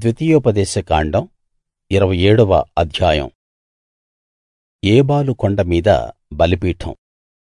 ద్వితీయోపదేశ కాండం ఇరవై ఏడవ అధ్యాయం ఏబాలు కొండ మీద బలిపీఠం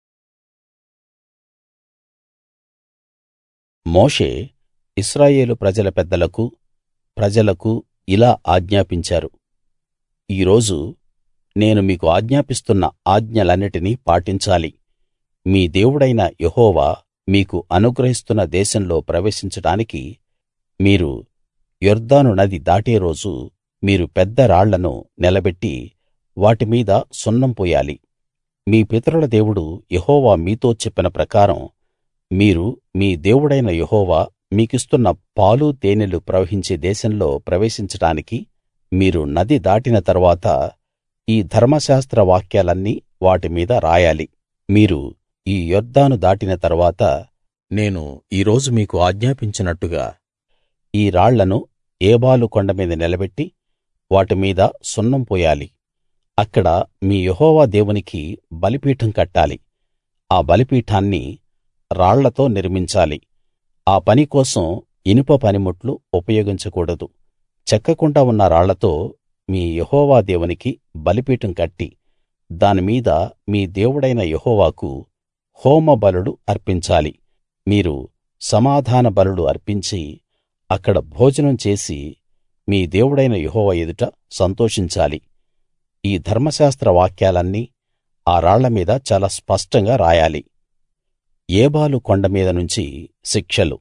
మోషే ఇశ్రాయేలు ప్రజల పెద్దలకూ ప్రజలకూ ఇలా ఆజ్ఞాపించారు ఈ రోజు నేను మీకు ఆజ్ఞాపిస్తున్న ఆజ్ఞలన్నిటినీ పాటించాలి మీ దేవుడైన యెహోవా మీకు అనుగ్రహిస్తున్న దేశంలో ప్రవేశించడానికి మీరు యొర్దాను నది దాటే రోజు మీరు పెద్ద రాళ్లను నిలబెట్టి వాటి మీద సున్నం పూయాలి మీ పితరుల దేవుడు యెహోవా మీతో చెప్పిన ప్రకారం మీరు మీ దేవుడైన యెహోవా మీకిస్తున్న పాలు తేనెలు ప్రవహించే దేశంలో ప్రవేశించడానికి మీరు నది దాటిన తరువాత ఈ ధర్మశాస్త్ర వాక్యాలన్నీ వాటి మీద రాయాలి మీరు ఈ యొర్దాను దాటిన తరువాత నేను ఈ రోజు మీకు ఆజ్ఞాపించినట్టుగా ఈ రాళ్లను ఏబాలు కొండ మీద నిలబెట్టి వాటి మీద సున్నం పూయాలి అక్కడ మీ యెహోవా దేవునికి బలిపీఠం కట్టాలి ఆ బలిపీఠాన్ని రాళ్లతో నిర్మించాలి ఆ పని కోసం ఇనుప పనిముట్లు ఉపయోగించకూడదు చెక్కకుండా ఉన్న రాళ్లతో మీ యెహోవా దేవునికి బలిపీఠం కట్టి దాని మీద మీ దేవుడైన యెహోవాకు హోమ బలులు అర్పించాలి మీరు సమాధాన బలులు అర్పించి అక్కడ భోజనం చేసి మీ దేవుడైన యెహోవా ఎదుట సంతోషించాలి ఈ ధర్మశాస్త్ర వాక్యాలన్నీ ఆ రాళ్ల మీద చాలా స్పష్టంగా రాయాలి ఏబాలు కొండ మీద నుంచి శిక్షలు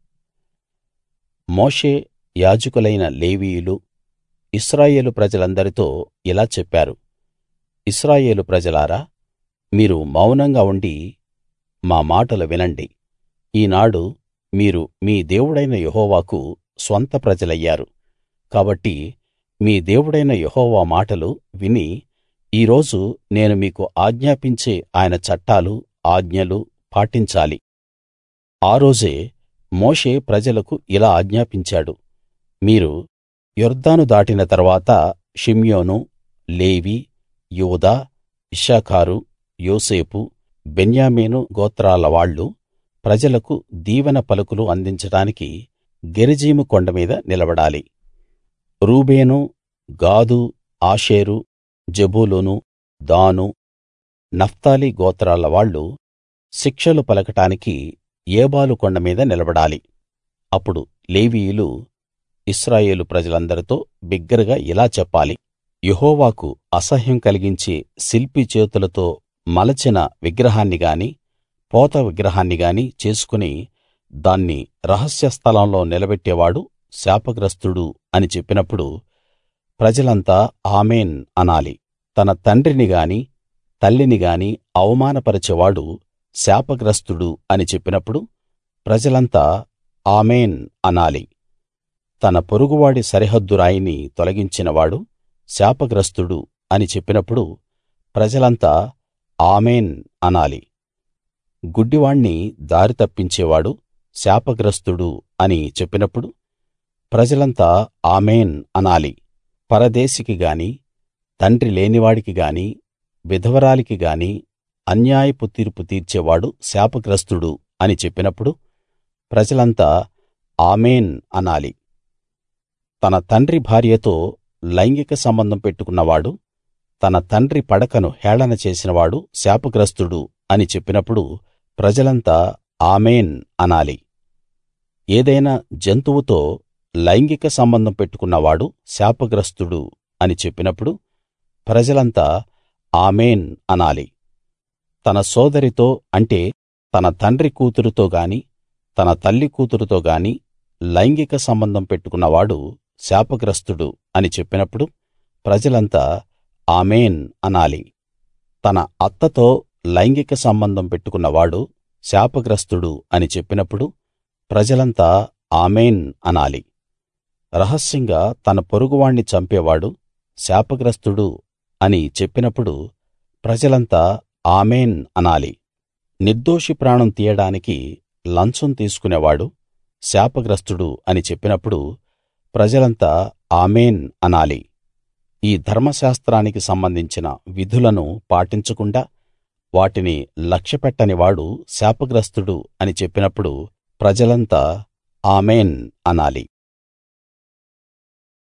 మోషే యాజకులైన లేవీయులు ఇశ్రాయేలు ప్రజలందరితో ఇలా చెప్పారు ఇశ్రాయేలు ప్రజలారా మీరు మౌనంగా ఉండి మా మాటలు వినండి ఈనాడు మీరు మీ దేవుడైన యెహోవాకు స్వంత ప్రజలయ్యారు కాబట్టి మీ దేవుడైన యెహోవా మాటలు విని ఈ రోజు నేను మీకు ఆజ్ఞాపించే ఆయన చట్టాలు ఆజ్ఞలు పాటించాలి ఆ రోజే మోషే ప్రజలకు ఇలా ఆజ్ఞాపించాడు మీరు యొర్దాను దాటిన తరువాత షిమ్యోను లేవి యూదా ఇశ్శాఖారు యోసేపు బెన్యామీను గోత్రాల వాళ్ళు ప్రజలకు దీవెన పలుకులు అందించడానికి గెరిజీము కొండ మీద నిలబడాలి రూబేను గాదు ఆషేరు జెబూలూను దాను నఫ్తాలి గోత్రాల వాళ్ళు శిక్షలు పలకడానికి ఏబాలు కొండ మీద నిలబడాలి అప్పుడు లేవీయులు ఇశ్రాయేలు ప్రజలందరితో బిగ్గరగా ఇలా చెప్పాలి యెహోవాకు అసహ్యం కలిగించే శిల్పి చేతులతో మలచిన విగ్రహాన్ని గాని పోత విగ్రహాన్ని గాని చేసుకుని దాన్ని రహస్య స్థలంలో నిలబెట్టేవాడు శాపగ్రస్తుడు అని చెప్పినప్పుడు ప్రజలంతా ఆమేన్ అనాలి తన తండ్రిని గాని తల్లిని గాని అవమానపరిచేవాడు శాపగ్రస్తుడు అని చెప్పినప్పుడు ప్రజలంతా ఆమేన్ అనాలి తన పొరుగువాడి సరిహద్దు రాయిని తొలగించినవాడు శాపగ్రస్తుడు అని చెప్పినప్పుడు ప్రజలంతా ఆమేన్ అనాలి గుడ్డివాణ్ణి దారి తప్పించేవాడు శాపగ్రస్తుడు అని చెప్పినప్పుడు ప్రజలంతా ఆమేన్ అనాలి పరదేశికి గాని తండ్రి లేనివాడికి గాని విధవరాలికి గాని అన్యాయపు తీర్పు తీర్చేవాడు శాపగ్రస్తుడు అని చెప్పినప్పుడు ప్రజలంతా ఆమేన్ అనాలి తన తండ్రి భార్యతో లైంగిక సంబంధం పెట్టుకున్నవాడు తన తండ్రి పడకను హేళన చేసినవాడు శాపగ్రస్తుడు అని చెప్పినప్పుడు ప్రజలంతా ఆమేన్ అనాలి ఏదైనా జంతువుతో లైంగిక సంబంధం పెట్టుకున్నవాడు శాపగ్రస్తుడు అని చెప్పినప్పుడు ప్రజలంతా ఆమేన్ అనాలి తన సోదరితో అంటే తన తండ్రి కూతురుతో గాని తన తల్లి కూతురుతో గాని లైంగిక సంబంధం పెట్టుకున్నవాడు శాపగ్రస్తుడు అని చెప్పినప్పుడు ప్రజలంతా ఆమేన్ అనాలి తన అత్తతో లైంగిక సంబంధం పెట్టుకున్నవాడు శాపగ్రస్తుడు అని చెప్పినప్పుడు ప్రజలంతా ఆమేన్ అనాలి రహస్యంగా తన పొరుగువాణ్ణి చంపేవాడు శాపగ్రస్తుడు అని చెప్పినప్పుడు ప్రజలంతా ఆమేన్ అనాలి నిర్దోషి ప్రాణం తీయడానికి లంచం తీసుకునేవాడు శాపగ్రస్తుడు అని చెప్పినప్పుడు ప్రజలంతా ఆమేన్ అనాలి ఈ ధర్మశాస్త్రానికి సంబంధించిన విధులను పాటించకుండా వాటిని లక్ష్యపెట్టని వాడు శాపగ్రస్తుడు అని చెప్పినప్పుడు ప్రజలంతా ఆమేన్ అనాలి